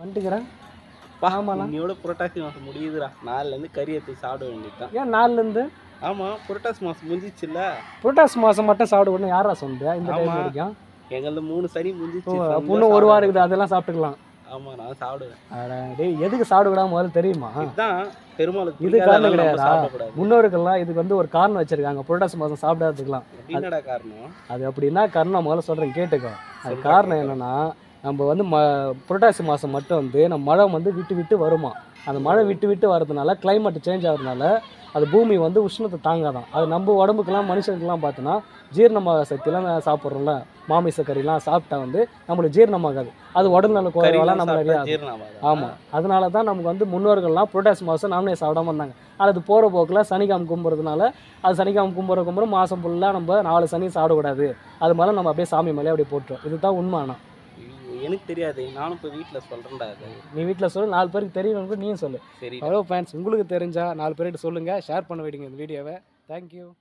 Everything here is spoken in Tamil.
வந்துட்டுக்கிறேன் பா ஆமாண்ணா. இன்னையோட புரட்டாசி மாதம் முடியுதுடா நாலுலேருந்து கறி எடுத்து சாப்பிட வேண்டியதுதான் ஏன் நாலுலேருந்து ஆமாம் புரட்டாசி மாதம் முடிஞ்சிச்சுல்ல புரட்டாசி மாதம் மட்டும் சாப்பிடுவோன்னு யாரா சொன்னது இந்த டைம் ஆமா. வரைக்கும் எங்களது மூணு சனி ஓ முடிஞ்சிச்சு அப்போ இன்னும் ஒரு வாரம் இருக்குது அதெல்லாம் சாப்பிட்டுக்கலாம் ஆமாம் நான் சாப்பிடுவேன் அட, டேய் எதுக்கு சாப்பிடக்கூடாது முதல்ல தெரியுமா இதுதான் பெருமாளுக்கு இது பிடிக்காத காரணம் அதனால நம்ம கிடையாதா? சாப்பிடக்கூடாது முன்னோர்கள்லாம் இதுக்கு வந்து ஒரு காரணம் வச்சிருக்காங்க புரட்டாசி மாதம் சாப்பிடாததுக்கலாம் என்னடா காரணம் அது அப்படின்னா காரணம் முதல்ல சொல்கிறேன் கேட்டுக்கோ அது சொல்றேன் காரணம் கேட்கறேன். என்னன்னா நம்ம வந்து ம புரட்டாசி மாதம் மட்டும் வந்து நம்ம மழை வந்து விட்டு விட்டு வருமா அந்த மழை விட்டு விட்டு வரதுனால climate சேஞ்ச் ஆகுறதுனால அது பூமி வந்து உஷ்ணத்தை தாங்காதான் அது நம்ம உடம்புக்கெல்லாம் மனுஷனுக்கெல்லாம் பார்த்தோன்னா ஜீரணமாக சக்திலாம் சாப்பிட்றோம்ல மாமிச கறிலாம் சாப்பிட்டா வந்து நம்மளுக்கு ஜீரணமாகாது அது உடல்நல குறைவாலாம் நம்ம நிறையா ஆகும். ஜீரணமாகாது ஆமாம் அதனால தான் நமக்கு வந்து முன்னோர்கள்லாம் புரட்டாசி மாதம் நாமளே சாப்பிடாம இருந்தாங்க அது போகிற போக்கில் சனிக்காம கும்புறதுனால அது சனிக்காம கும்புற கும்புற மாதம் ஃபுல்லாக நம்ம நாலு சனி சாப்பிடக்கூடாது அது மேலே நம்ம அப்படியே சாமி மேலே அப்படியே போட்டுரும் இதுதான் உண்மை ஆனால் ஐயோ, எனக்கு தெரியாது நானும் இப்போ வீட்டில் சொல்கிறேன்டா அது நீ வீட்டில் சொல்லு நாலு பேருக்கு தெரியணும்னு நீயும் சொல்லு சரி அவ்வளோ ஃபேன்ஸ் உங்களுக்கு தெரிஞ்சா நாலு பேர்கிட்ட சொல்லுங்கள் ஷேர் பண்ண விடுங்க இந்த வீடியோவை தேங்க்யூ